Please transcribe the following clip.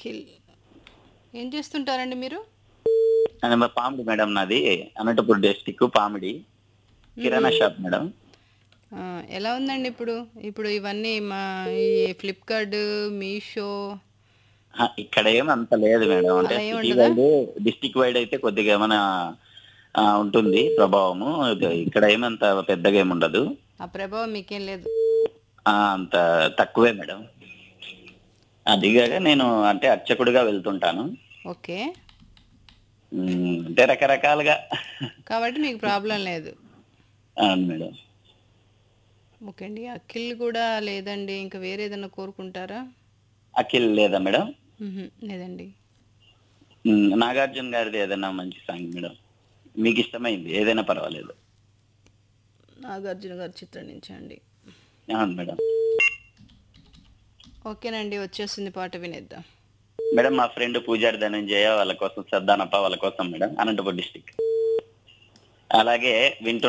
అఖిల్ ఏం చేస్తుంటారండి మీరు అని మా పామిడి మేడం నాది అనంతపురం డిస్టిక్ పామిడి కిరాణా షాప్ మేడం ఆ, ఎలా ఉందండి ఇప్పుడు ఇప్పుడు ఇవన్నీ మా ఈ ఫ్లిప్కార్ట్ మీషో ఆ, ఇక్కడ ఏం అంత లేదు మేడం అంటే అలా ఏం సిటీ ఉండదా? వైడ్ డిస్టిక్ వైడ్ అయితే కొద్దిగా ఏమైనా ఆ, ఉంటుంది ప్రభావము ఇది- ఇక్కడ ఏమంత పెద్దగా ఏమి ఉండదు ఆ ప్రభావం మీకేం లేదు ఆ, అంత తక్కువే మేడం అదిగాక నేను అంటే అర్చకుడిగా వెళ్తుంటాను ఓకే ఉమ్, అంటే రకరకాలుగా కాబట్టి మీకు ప్రాబ్లం లేదు అవును మేడం ఓకే అండి అఖిల్ కూడా లేదండి ఇంకా వేరే ఏదైనా కోరుకుంటారా అఖిల్ లేదా మేడం మ్హూ, లేదండి ఉమ్, నాగార్జున గారిది ఏదైనా మంచి సాంగ్ మేడం మీకు ఇష్టమైంది ఏదైనా పర్వాలేదు నాగార్జున గారి చిత్రం నుంచి అండి అవును మేడం ఓకేనండి వచ్చేస్తుంది పాట వినేద్దాం మేడం మా ఫ్రెండ్ పూజారి ధనంజయ వాళ్ళ కోసం సర్దానప్ప వాళ్ళ కోసం మేడం అనంతపురం డిస్టిక్ అలాగే వింటున్న